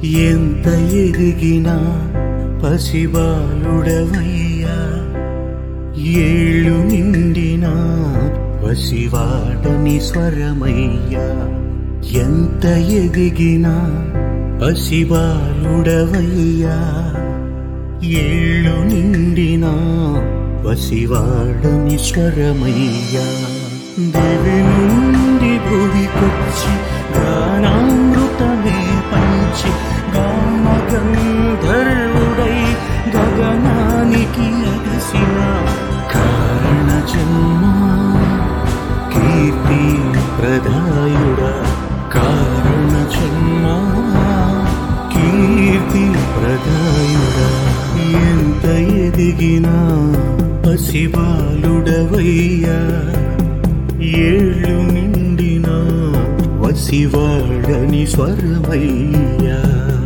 ఎంత ఎదిగినా పసిబాలుడవయ్యా ఏళ్ళు నిండినా పసివాడని స్వరమయ్యా ఎంత ఎదిగినా పసిబాలుడవయ్యా ఏళ్ళు నిండినా పసివాడని స్వరమయ్యా దేవి నుండి భూమికొచ్చి గానామృతమే పంచి గాన గంధర్వుడై గగనానికి అగసిన కారణ జన్మ కీర్తి ప్రదాయుడా కారణ జన్మ కీర్తి ప్రదాయుడా ఎంత ఎదిగినా పసిబాలుడవయ్యా ఏళ్ళు నిండినా వసివాడని స్వరమయ్యా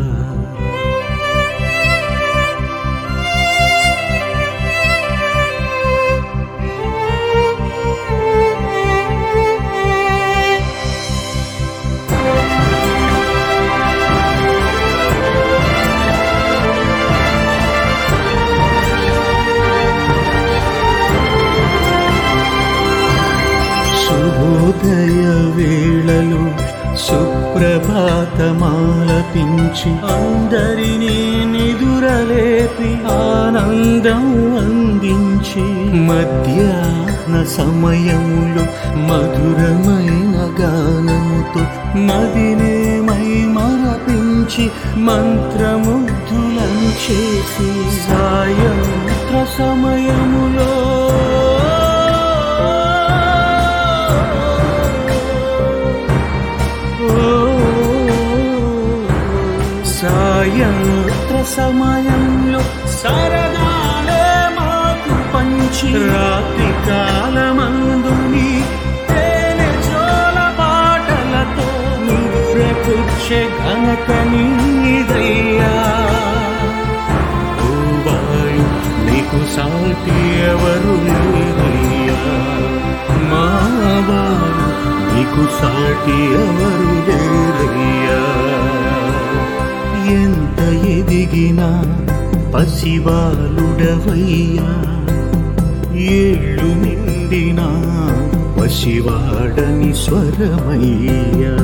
శుభోదయ వేళలో సుప్రభాతమాలపించి అందరినీ నిదురలేపి ఆనందం అందించి మధ్యాహ్న సమయములో మధురమైన గానముతో మదినేమై మరపించి మంత్రముగ్ధులను చేసి సాయంత్ర సమయములో సాయంత్ర సమయంలో సరదాలే మాకు పంచి రాత్రి కాలమందుని తేనె జోల పాటలతో నిద్రపుచ్చే ఘనత నీదయ్యా ఓ వాయు నీకు సాటి ఎవరు లేరయ్యా మా వారు నీకు సాటి ఎవరు లేరయ్యా ఎంత ఎదిగినా పసివాలుడవయ్యా ఏళ్ళు నిండినా పసివాడని స్వరమయ్యా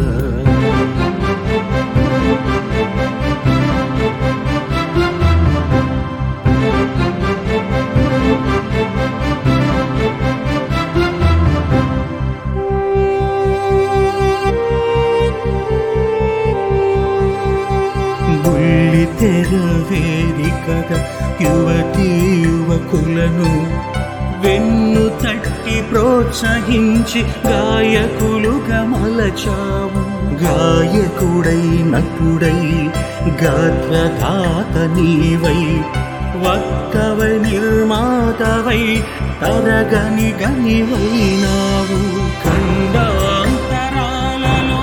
బుల్లి తెర వేదికగా యువతీ యువకులను వెన్ను తట్టి ప్రోత్సహించి గాయకులుగా మలచావు గాయకుడై నటుడై గాత్రధాత నీవై వక్కవై నిర్మాతవై తరగని గనివైనావు ఖండాంతరాలలో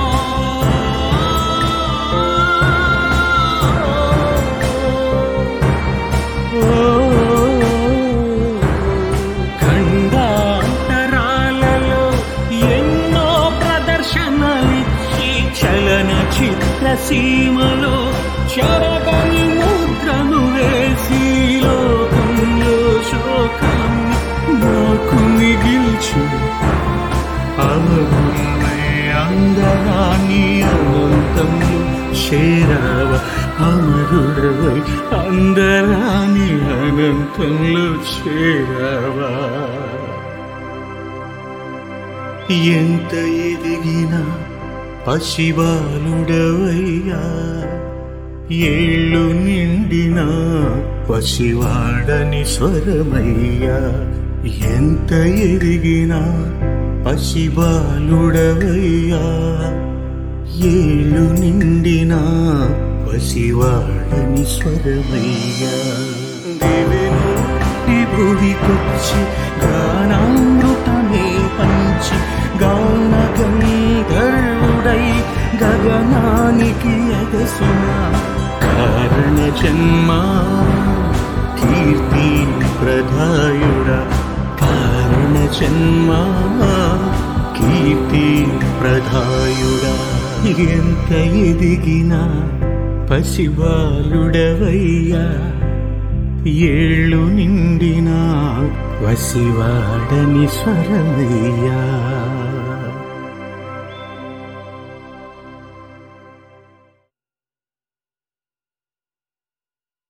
ఖండాంతరాలలో ఎన్నో ప్రదర్శనలిచ్చి చలన చిత్ర సీమలో చెరగని ముద్రను వేసి లోకంలో శోకం నాకు మిగిల్చి అమరుణ్ణి అందరాన్ని అనంతంలో చేరావ అమరుడవై అందరాన్ని అనంతంలో చేరావా ఎంత ఎదిగినా పసిబాలుడవయ్యా ఏళ్ళు నిండినా పసివాడని స్వరమయ్యా ఎంత ఎదిగినా పసిబాలుడవయ్యా ఏళ్ళు నిండినా పసివాడని స్వరమయ్యా దేవెను ఈ భూమికొచ్చి గానామృతమే పంచి గాన గంధర్వుడై గగనానికి ఎగసిన కారణ జన్మ కీర్తి ప్రధాయుడా కారణ జన్మ కీర్తి ప్రధాయుడా ఎంత ఎదిగినా పసివాలుడవయ్యా ఏళ్ళు నిండినా వసివాడని స్వరమయ్యా